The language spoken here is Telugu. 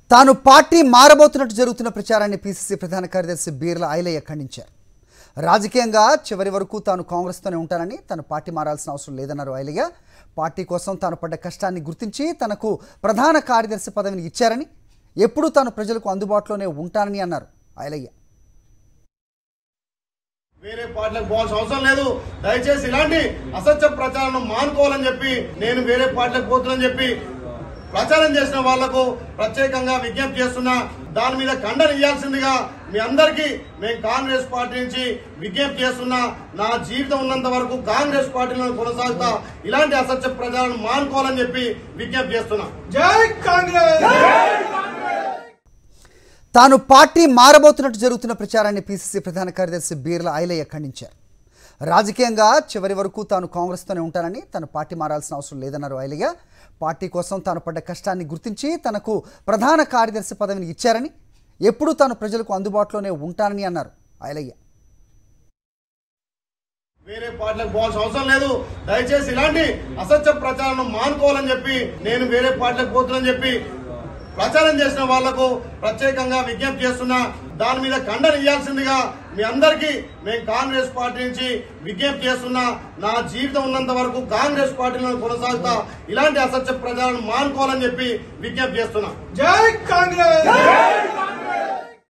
తాను పార్టీ మారబోతున్నట్టు జరుగుతున్న ప్రచారాన్ని పీసీసీ ప్రధాన కార్యదర్శి బీర్ల ఐలయ్య ఖండించారు రాజకీయంగా చివరి వరకు తాను కాంగ్రెస్తోనే ఉంటానని తను పార్టీ మారాల్సిన అవసరం లేదన్నారు ఐలయ్య పార్టీ కోసం తాను పడ్డ కష్టాన్ని గుర్తించి తనకు ప్రధాన కార్యదర్శి పదవిని ఇచ్చారని ఎప్పుడూ తాను ప్రజలకు అందుబాటులోనే ఉంటానని అన్నారు ఐలయ్య వేరే పార్టీలకు పోవాల్సిన అవసరం లేదు దయచేసి ఇలాంటి అసత్య ప్రచారం మానుకోవాలని చెప్పి నేను వేరే పార్టీలకు పోతున్నానని చెప్పి ప్రచారం చేసిన వాళ్లకు ప్రత్యేకంగా విజ్ఞప్తి చేస్తున్నా దాని మీద ఖండన ఇవ్వాల్సిందిగా మీ అందరికీ మేము కాంగ్రెస్ పార్టీ నుంచి విజ్ఞప్తి చేస్తున్నా నా జీవితం ఉన్నంత వరకు కాంగ్రెస్ పార్టీలో కొనసాగుతా ఇలాంటి అసత్య ప్రచారం మానుకోవాలని చెప్పి విజ్ఞప్తి చేస్తున్నా జై కాంగ్రెస్ తాను పార్టీ మారబోతున్నట్టు జరుగుతున్న ప్రచారాన్ని పీసీసీ ప్రధాన కార్యదర్శి బీర్ల ఐలయ్య ఖండించారు రాజకీయంగా చివరి వరకు తాను కాంగ్రెస్తోనే ఉంటానని తను పార్టీ మారాల్సిన అవసరం లేదన్నారు ఐలయ్య పార్టీ కోసం తాను పడ్డ కష్టాన్ని గుర్తించి తనకు ప్రధాన కార్యదర్శి పదవిని ఇచ్చారని ఎప్పుడూ తాను ప్రజలకు అందుబాటులోనే ఉంటానని అన్నారు ఐలయ్య వేరే పార్టీలకు పోవాల్సిన అవసరం లేదు దయచేసి ఇలాంటి అసత్య ప్రచారం మానుకోవాలని చెప్పి నేను వేరే పార్టీలకు పోతున్నానని చెప్పి ప్రచారం చేసిన వాళ్లకు ప్రత్యేకంగా విజ్ఞప్తి చేస్తున్నా దాని మీద ఖండన ఇవ్వాల్సిందిగా మీ అందరికీ మేము కాంగ్రెస్ పార్టీ నుంచి విజ్ఞప్తి చేస్తున్నా నా జీవితం ఉన్నంత వరకు కాంగ్రెస్ పార్టీలో కొనసాగుతా ఇలాంటి అసత్య ప్రచారం మానుకోవాలని చెప్పి విజ్ఞప్తి చేస్తున్నా జై కాంగ్రెస్